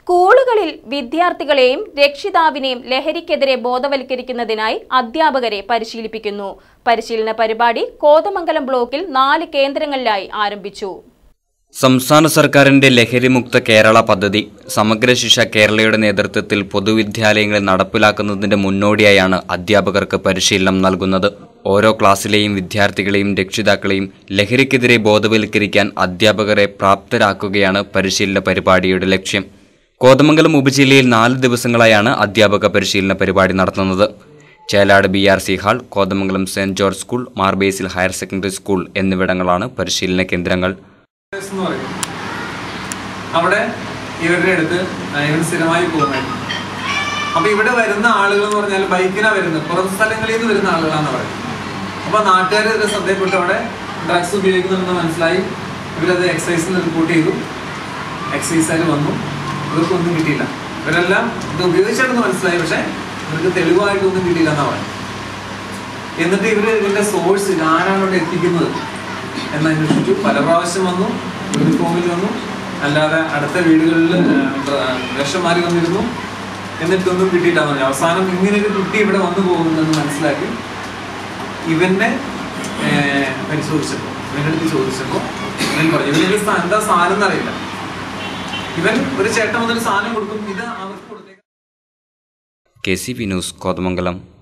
സ്കൂളുകളിൽ വിദ്യാർത്ഥികളെയും രക്ഷിതാവിനെയും ലഹരിക്കെതിരെ ബോധവൽക്കരിക്കുന്നതിനായി അധ്യാപകരെ പരിശീലിപ്പിക്കുന്നു പരിശീലന പരിപാടി കോതമംഗലം ബ്ലോക്കിൽ നാല് കേന്ദ്രങ്ങളിലായി ആരംഭിച്ചു സംസ്ഥാന സർക്കാരിന്റെ ലഹരിമുക്ത കേരള പദ്ധതി സമഗ്ര ശിക്ഷ കേരളയുടെ നേതൃത്വത്തിൽ പൊതുവിദ്യാലയങ്ങളിൽ നടപ്പിലാക്കുന്നതിന്റെ മുന്നോടിയായാണ് അധ്യാപകർക്ക് പരിശീലനം നൽകുന്നത് ഓരോ ക്ലാസ്സിലെയും വിദ്യാർത്ഥികളെയും രക്ഷിതാക്കളെയും ലഹരിക്കെതിരെ ബോധവൽക്കരിക്കാൻ അധ്യാപകരെ പ്രാപ്തരാക്കുകയാണ് പരിശീലന പരിപാടിയുടെ ലക്ഷ്യം കോതമംഗലം ഉപജില്ലയിൽ നാല് ദിവസങ്ങളായാണ് അധ്യാപക പരിശീലന പരിപാടി നടത്തുന്നത് Chelad B R C hall Kothamangalam Saint George School Mar Basil higher secondary school എന്നിവിടങ്ങളാണ് പരിശീലന കേന്ദ്രങ്ങൾ എന്ന് പറയും അവിടെ ഇവരുടെ അടുത്ത് ഇവർ സ്ഥിരമായി പോകുന്നത് അപ്പൊ ഇവിടെ വരുന്ന ആളുകൾ എന്ന് പറഞ്ഞാൽ ബൈക്കിനാ വരുന്നത് പുറം സ്ഥലങ്ങളിൽ നിന്ന് വരുന്ന ആളുകളാന്ന് പറയും അപ്പൊ നാട്ടുകാർ ഇത് ശ്രദ്ധയപ്പെട്ട് അവിടെ ഡ്രഗ്സ് ഉപയോഗിക്കുന്നുണ്ടെന്ന് മനസ്സിലായി ഇവരത് എക്സൈസിന് റിപ്പോർട്ട് ചെയ്തു എക്സൈസുകാർ വന്നു ഇവർക്കൊന്നും കിട്ടിയില്ല ഇവരെല്ലാം ഇത് ഉപയോഗിച്ചിട്ടെന്ന് മനസ്സിലായി പക്ഷെ ഇവർക്ക് തെളിവായിട്ടൊന്നും കിട്ടിയില്ല എന്നാ പറയുന്നത് എന്നിട്ട് ഇവര് ഇതിന്റെ സോഴ്സ് ആരാണ് ഇവിടെ എത്തിക്കുന്നത് എന്നന്വേഷിച്ചു പല പ്രാവശ്യം വന്നു യൂണിഫോമിൽ വന്നു അല്ലാതെ അടുത്ത വീടുകളിൽ വേഷന്മാര് വന്നിരുന്നു എന്നിട്ടൊന്നും കിട്ടിയിട്ടാന്ന് പറഞ്ഞു അവസാനം ഇങ്ങനെ ഒരു കുട്ടി ഇവിടെ വന്നു പോകുന്നെന്ന് മനസ്സിലാക്കി ഇവനെ ഏർ, പരിശോധിച്ചപ്പോൾ ഇവന്റെ അടുത്ത് ചോദിച്ചപ്പോൾ ഇവൻ പറഞ്ഞു ഇവന്റെ സ്ഥാ- എന്താ സാധനം എന്നറിയില്ല ഇവൻ ഒരു ചേട്ടൻ വന്നൊരു സാധനം കൊടുക്കും ഇത് അവർക്ക് കൊടുത്തേക്കാം K C V news Kothamangalam